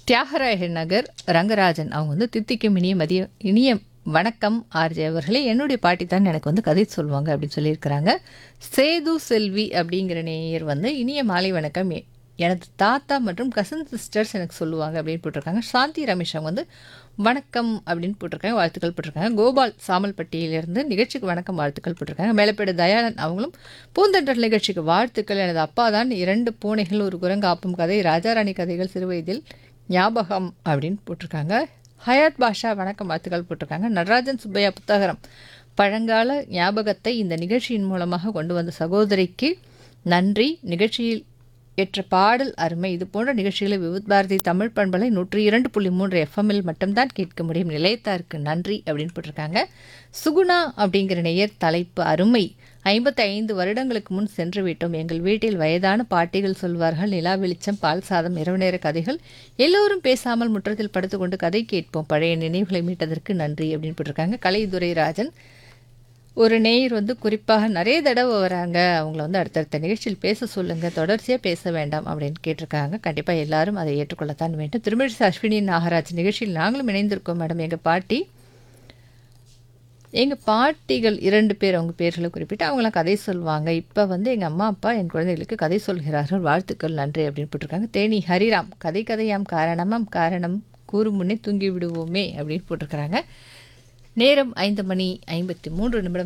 தியாகராய நகர் ரங்கராஜன் அவங்க வந்து தித்திக்கும் இனிய மதிய இனிய வணக்கம் ஆர்ஜே அவர்களே என்னுடைய பாட்டி தான் எனக்கு வந்து கதை சொல்லுவாங்க அப்படின்னு சொல்லியிருக்கிறாங்க சேது செல்வி அப்படிங்கிற நேயர் வந்து இனிய மாலை வணக்கம் எ- எனது தாத்தா மற்றும் கசன் சிஸ்டர்ஸ் எனக்கு சொல்லுவாங்க அப்படின்னு போட்டிருக்காங்க சாந்தி ரமேஷ் அவங்க வந்து வணக்கம் அப்படின்னு போட்டிருக்காங்க வாழ்த்துக்கள் போட்டிருக்காங்க கோபால் சாமல்பட்டியிலிருந்து நிகழ்ச்சிக்கு வணக்கம் வாழ்த்துக்கள் போட்டிருக்காங்க மேலப்பேடு தயாளன் அவங்களும் பூந்தொண்டர் நிகழ்ச்சிக்கு வாழ்த்துக்கள் எனது அப்பா தான் இரண்டு பூனைகள் ஒரு குரங்காப்பும் கதை ராஜாராணி கதைகள் சிறுவயதில் ஞாபகம் அப்படின்னு போட்டிருக்காங்க ஹயாத் பாஷா வணக்கம் வாழ்த்துக்கள் போட்டிருக்காங்க நடராஜன் சுப்பையா புத்தகரம் பழங்கால ஞாபகத்தை இந்த நிகழ்ச்சியின் மூலமாக கொண்டு வந்த சகோதரிக்கு நன்றி நிகழ்ச்சியில் ஏற்ற பாடல் அருமை இது போன்ற நிகழ்ச்சிகளை விவித் பாரதி தமிழ் பண்பலை நூற்றி இரண்டு புள்ளி மூன்று எஃப்எம்மில் மட்டும்தான் கேட்க முடியும் நிலையத்தாருக்கு நன்றி அப்படின்னு போட்டிருக்காங்க சுகுணா அப்படிங்கிற நேயர் தலைப்பு அருமை ஐம்பத்தி ஐந்து வருடங்களுக்கு முன் சென்று விட்டோம் எங்கள் வீட்டில் வயதான பாட்டிகள் சொல்வார்கள் நிலா வெளிச்சம் பால் சாதம் இரவு நேர கதைகள் எல்லோரும் பேசாமல் முற்றத்தில் படுத்துக்கொண்டு கதை கேட்போம் பழைய நினைவுகளை மீட்டதற்கு நன்றி அப்படின்னு போட்டிருக்காங்க கலைதுரை ராஜன் ஒரு நேயர் வந்து குறிப்பாக நிறைய தடவை வராங்க அவங்கள வந்து அடுத்தடுத்த நிகழ்ச்சியில் பேச சொல்லுங்க தொடர்ச்சியாக பேச வேண்டாம் அப்படின்னு கேட்டிருக்காங்க கண்டிப்பாக எல்லாரும் அதை ஏற்றுக்கொள்ளத்தான் வேண்டும் திருமழிசை அஸ்வினி நாகராஜ் நிகழ்ச்சியில் நாங்களும் இணைந்திருக்கோம் மேடம் எங்கள் பாட்டி எங்கள் பாட்டிகள் இரண்டு பேர் அவங்க பேர்களை குறிப்பிட்டு அவங்களாம் கதை சொல்லுவாங்க இப்போ வந்து எங்கள் அம்மா அப்பா என் குழந்தைகளுக்கு கதை சொல்கிறார்கள் வாழ்த்துக்கள் நன்றி அப்படின்னு போட்டிருக்காங்க தேனி ஹரிராம் கதை கதையாம் காரணமாம் காரணம் கூறும் முன்னே தூங்கி விடுவோமே அப்படின்னு போட்டிருக்கிறாங்க நேரம் ஐந்து மணி ஐம்பத்தி மூன்று நிமிடம்